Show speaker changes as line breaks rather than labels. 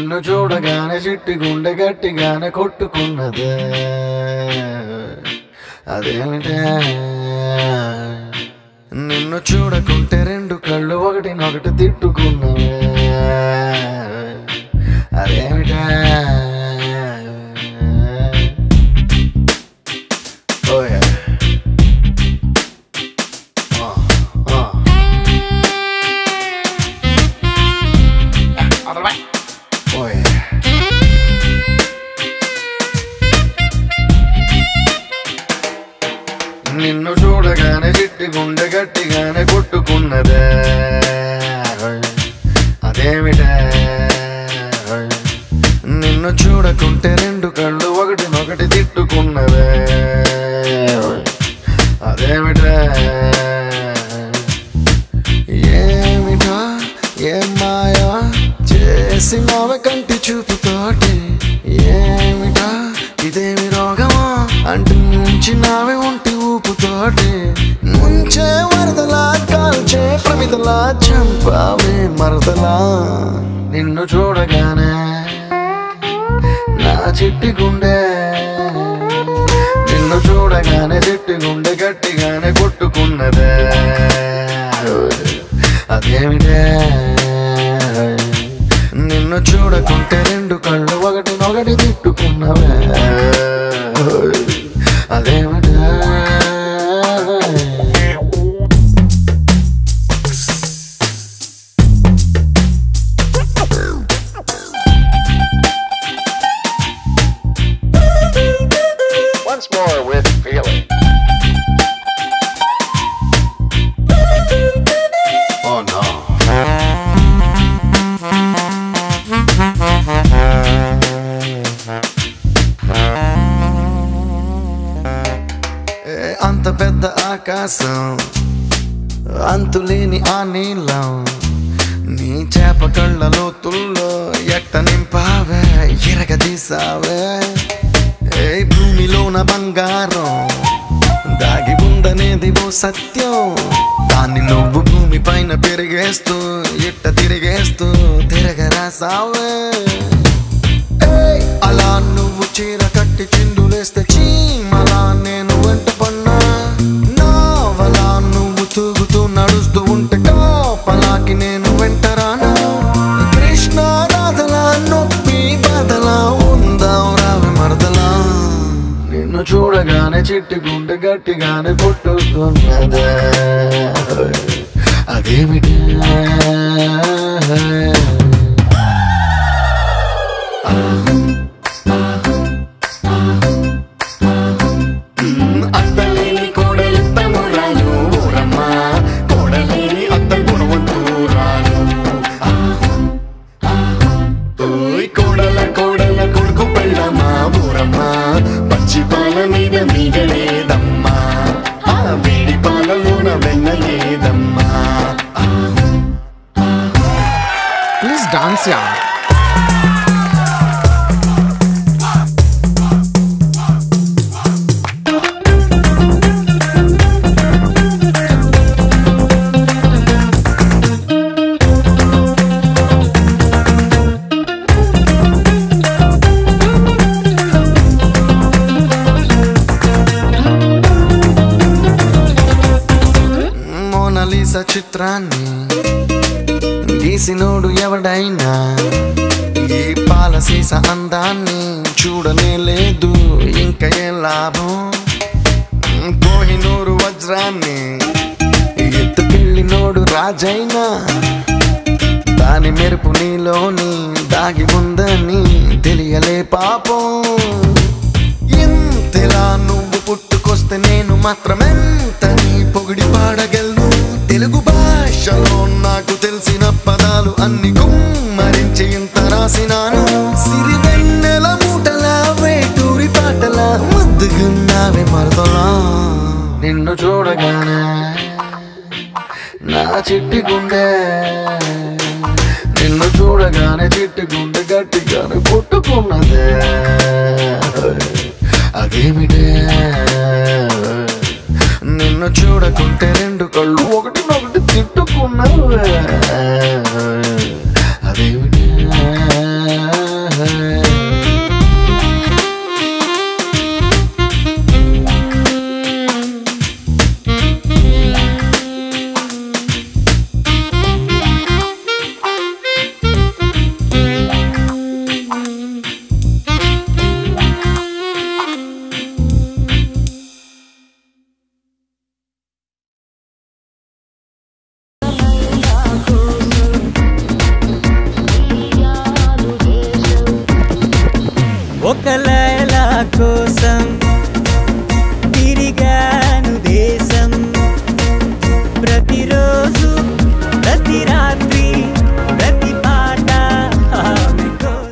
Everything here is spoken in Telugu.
నిన్ను చూడగానే చిట్టి గుండె గట్టిగానే కొట్టుకున్నదే అదేమిటే నిన్ను చూడకుంటే రెండు కళ్ళు ఒకటినొకటి తిట్టుకున్నవే అదేమిటే Oh yeah. Uh, uh. Oh yeah. నిన్ను చూడగానే చిట్టి గుండె గట్టిగానే కొట్టుకున్నదే అదేమిటే నిన్ను చూడకుంటే రెండు కళ్ళు ఒకటినొకటి తిట్టుకున్నవే అదేమిటే ఏమిటా ఏం మాయా చేసినావే కంటి చూపుతోటి ఏమిటా ఇదేమి రోగమా అంటూ ముంచినావే ఒంటి ఊపుతోటి ముంచే వరదలా కాల్చే ప్రమిదలా చంపావే మరదలా నిన్ను చూడగానే నా చిట్టి గుండె నిన్ను చూడగానే చిట్టి గుండె గట్టిగానే కొట్టుకున్నదే అదేమిటే నిన్ను చూడకుంటే రెండు కళ్ళు ఒకటి ఒకటి తిట్టుకున్నవే అదేమిటే
Once more with feeling.
Oh no. ఏ అంత పెద్ద ఆకాశం అంతులేని ఆ నీళ్ళం నీ చేప కళ్ళ లోతుల్లో ఎట్ట నింపావే ఎరగదీసావే ఏ భూమిలోన బంగారం దాగి ఉందనేది ఓ సత్యం దాన్ని నువ్వు భూమి పైన పెరిగేస్తూ ఇట్ట తిరిగేస్తూ తిరగరాసావే ఏయ్, అలా నువ్వు చీర కట్టి చిందులేస్తే చీమలా నేను వెంట పన్నా నావలా నువ్వు తూగుతూ నడుస్తూ ఉంటే కాపలాకి నేను వెంటరానా కృష్ణ రాధలా నొప్పి బాధలా ఉందాం రావే మరదలా నిన్ను చూడగానే చిట్టి గుండె గట్టిగానే కొట్టుకున్నదే అదేమిటి అత్తలేని కోడలు తమ్మురాలు ఊరమ్మ కోడలేని అత్త గుణవంతురాలు ఓయ్ కోడల కోడల కొడుకు పెళ్ళమ్మా ఊరమ్మ పచ్చి పాల మీద మీద లేదమ్మా ఆ వేడి పాలలోన వెన్న లేదమ్మా
ప్లీజ్ డాన్స్ యా
మోనలీసా చిత్రాన్ని గీసినోడు ఎవడైనా ఈ పాలసీస అందాన్ని చూడనే లేదు ఇంకా ఏ లాభం కోహినూరు వజ్రాన్ని ఎత్తుకెళ్ళినోడు రాజైనా దాని మెరుపు నీలోని దాగి ఉందని తెలియలే పాపం ఇంతలా నువ్వు పుట్టుకొస్తే నేను మాత్రమెంత నీ పొగిడి పాడగలను తెలుగు భాషలో నాకు తెలిసిన పదాలు అన్ని కుమ్మరించి ఇంత రాసినాను సిరివెన్నెల మూటలా వేటూరి పాటలా ముద్దుగున్నావే మరదలా నిన్ను చూడగానే నా చిట్టి గుండె నిన్ను చూడగానే చిట్టి గుండె గట్టిగానే కొట్టుకున్నదే అదేమిటే నిన్ను చూడకుంటే రెండు కళ్ళు ఒకటి ఒకటి తిట్టుకున్నావే